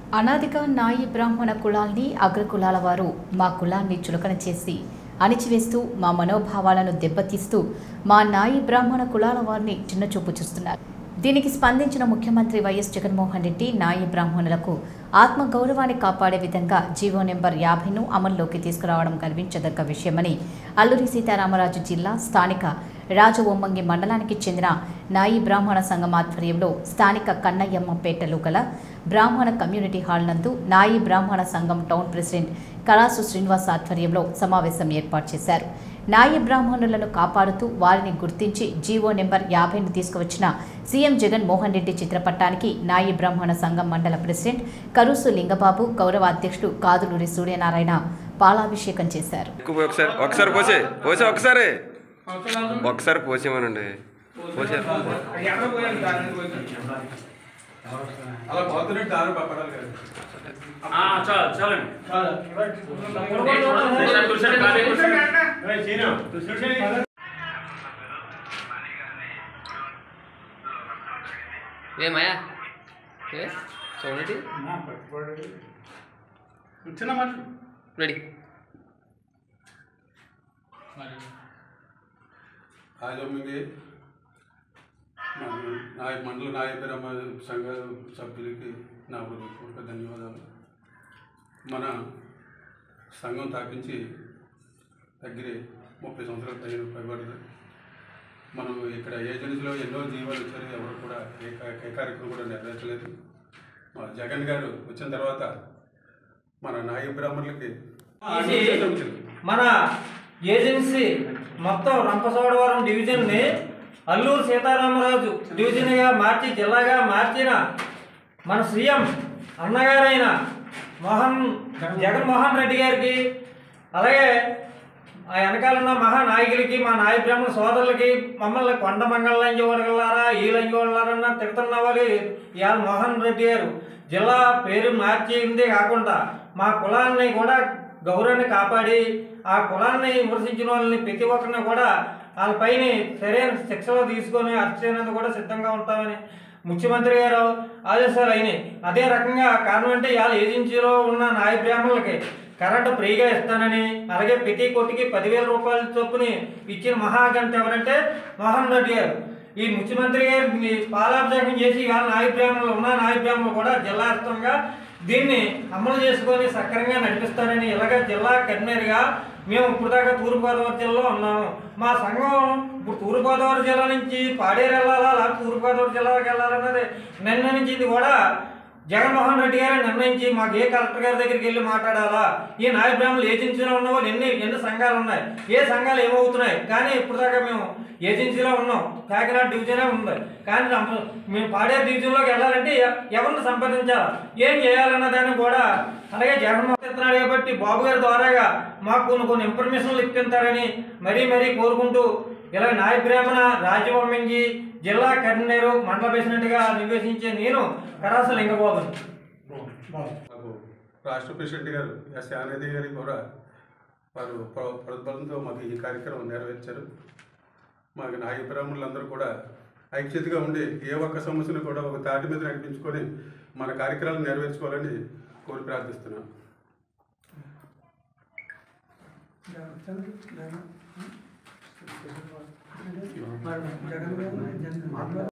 అనాదిగా నాయి బ్రాహ్మణ కులాల్ని అగ్రకులాల వారు మా కులాన్ని చులకన చేసి అణిచివేస్తూ మా మనోభావాలను దెబ్బతీస్తూ మా నాయి బ్రాహ్మణ కులాల వారిని చిన్నచూపు చూస్తున్నారు దీనికి స్పందించిన ముఖ్యమంత్రి వైఎస్ జగన్మోహన్ రెడ్డి నాయి బ్రాహ్మణులకు ఆత్మ గౌరవాన్ని కాపాడే విధంగా జీవో నెంబర్ యాభైను అమల్లోకి తీసుకురావడం గర్వించదగ్గ విషయమని అల్లూరి సీతారామరాజు జిల్లా స్థానిక రాజవొమ్మంగి మండలానికి చెందిన నాయి బ్రాహ్మణ సంఘం ఆధ్వర్యంలో స్థానిక కన్నయ్యమ్మపేటలో గల బ్రాహ్మణ కమ్యూనిటీ హాల్ నందు నాయి బ్రాహ్మణ సంఘం టౌన్ ప్రెసిడెంట్ కళాసు శ్రీనివాస్ ఆధ్వర్యంలో సమావేశం ఏర్పాటు చేశారు నాయి బ్రాహ్మణులను కాపాడుతూ వారిని గుర్తించి జీవో నెంబర్ యాభైను తీసుకువచ్చిన సీఎం జగన్ మోహన్ రెడ్డి చిత్రపటానికి నాయి బ్రాహ్మణ సంఘం మండల ప్రెసిడెంట్ కరుసు లింగబాబు గౌరవ అధ్యక్షుడు కాదులూరి సూర్యనారాయణ పాలాభిషేకం చేశారు ఎక్కువ ఒకసారి ఒకసారి పోసే పోసే ఒకసారి ఒకసారి పోసేమనండి పోసారు అలా పోతున్నట్టు దారి పడాలి కదా ఆ, చాలు చాలండి కూర్చోండి, కూర్చోండి, బాగా కూర్చోండి. ఏమయ్యా ఏ చూడండి చిన్న మాట రెడీ రాజమ్మికి నాయ మండల నాయకురమ్మ సంఘ సభ్యులకి నా హృదయపూర్వక ధన్యవాదాలు మన సంఘం స్థాపించి దగ్గరే ముప్పై సంవత్సరాల పైన పైబడింది మనం ఇక్కడ ఏజెన్సీలో ఎన్నో జీవాలు వచ్చారు ఎవరు కూడా ఏ కా- ఏ కార్యక్రమం కూడా నెరవేర్చలేదు మా జగన్ గారు వచ్చిన తర్వాత మన నాయ బ్రాహ్మణులకి మన ఏజెన్సీ మొత్తం రంపచోడవరం డివిజన్ని అల్లూరు సీతారామరాజు డివిజన్గా మార్చి జిల్లాగా మార్చిన మన సీఎం అన్నగారైన మోహన్ జగన్మోహన్ రెడ్డి గారికి అలాగే ఆ వెనకాలన్న మహానాయకులకి మా నాయ బ్రాహ్మణ సోదరులకి మమ్మల్ని కొండ మంగళ లంజోడగలారా ఈ లంజోడలారన్న తిడుతున్న వాళ్ళు ఇవాళ మోహన్ రెడ్డి గారు జిల్లా పేరు మార్చిందే కాకుండా మా కులాన్ని కూడా గౌరవాన్ని కాపాడి ఆ కులాన్ని విమర్శించిన వాళ్ళని ప్రతి ఒక్కరిని కూడా వాళ్ళపైన సరైన శిక్షలు తీసుకొని అరెస్ట్ చేయడానికి కూడా సిద్ధంగా ఉంటామని ముఖ్యమంత్రి గారు ఆదేశాలు అయినాయి అదే రకంగా కారణం అంటే ఇవాళ ఏజెన్సీలో ఉన్న నాయ బ్రాహ్మణులకి కరెంటు ఫ్రీగా ఇస్తానని అలాగే ప్రతి కొట్టికి పదివేల రూపాయల చొప్పుని ఇచ్చిన మహాగంట ఎవరంటే మోహన్ రెడ్డి గారు ఈ ముఖ్యమంత్రి గారు ఈ పాలాభిషేకం చేసి ఇవాళ నాయ బ్రాహ్మణులు ఉన్న నాయ బ్రాహ్మణులు కూడా జిల్లా వ్యాప్తంగా దీన్ని అమలు చేసుకొని సక్రమంగా నడిపిస్తానని ఇలాగ జిల్లా కన్వీనర్గా మేము ఇప్పుడు దాకా తూర్పుగోదావరి జిల్లాలో ఉన్నాము మా సంఘం ఇప్పుడు తూర్పుగోదావరి జిల్లా నుంచి పాడేరు వెళ్ళాలా లేకపోతే తూర్పుగోదావరి జిల్లాకి వెళ్ళాలన్నది నిర్ణయించింది కూడా జగన్మోహన్ రెడ్డి గారు నిర్ణయించి మాకు ఏ కలెక్టర్ గారి దగ్గరికి వెళ్ళి మాట్లాడాలా ఈ నాయ బ్రాహ్మణులు ఏజెన్సీలో ఉన్న వాళ్ళు ఎన్ని ఎన్ని సంఘాలు ఉన్నాయి ఏ సంఘాలు ఏమవుతున్నాయి కానీ ఇప్పుడు దాకా మేము ఏజెన్సీలో ఉన్నాం కాకినాడ డివిజనే ఉంది కానీ రంప- మేము పాడేరు డివిజన్లోకి వెళ్ళాలంటే ఎ- ఎవరిని సంప్రదించాలి ఏం చేయాలన్న దాన్ని కూడా అలాగే జగన్మోహన్ ఇస్తున్నాడు కాబట్టి బాబు గారి ద్వారాగా మాకు కొన్ని కొన్ని ఇన్ఫర్మేషన్లు ఇప్పించారని మరీ మరీ కోరుకుంటూ ఇలా నాయ బ్రాహ్మణ రాజవమ్మంగి జిల్లా కన్వీనరు మండల ప్రెసిడెంట్గా నిర్వేశించే నేను కరాస లింగబాబు మాకు రాష్ట్ర ప్రెసిడెంట్ గారు ఎస్ యానది గారికి కూడా వారు ప్ర- ప్రతిఫలంతో మాకు ఈ కార్యక్రమం నెరవేర్చారు మాకు నాయ బ్రాహ్మణులందరూ కూడా ఐక్యతగా ఉండి ఏ ఒక్క సమస్యను కూడా ఒక తాటి మీద నడిపించుకొని మన కార్యక్రమాలు నెరవేర్చుకోవాలని కోరి ప్రార్థిస్తున్నాం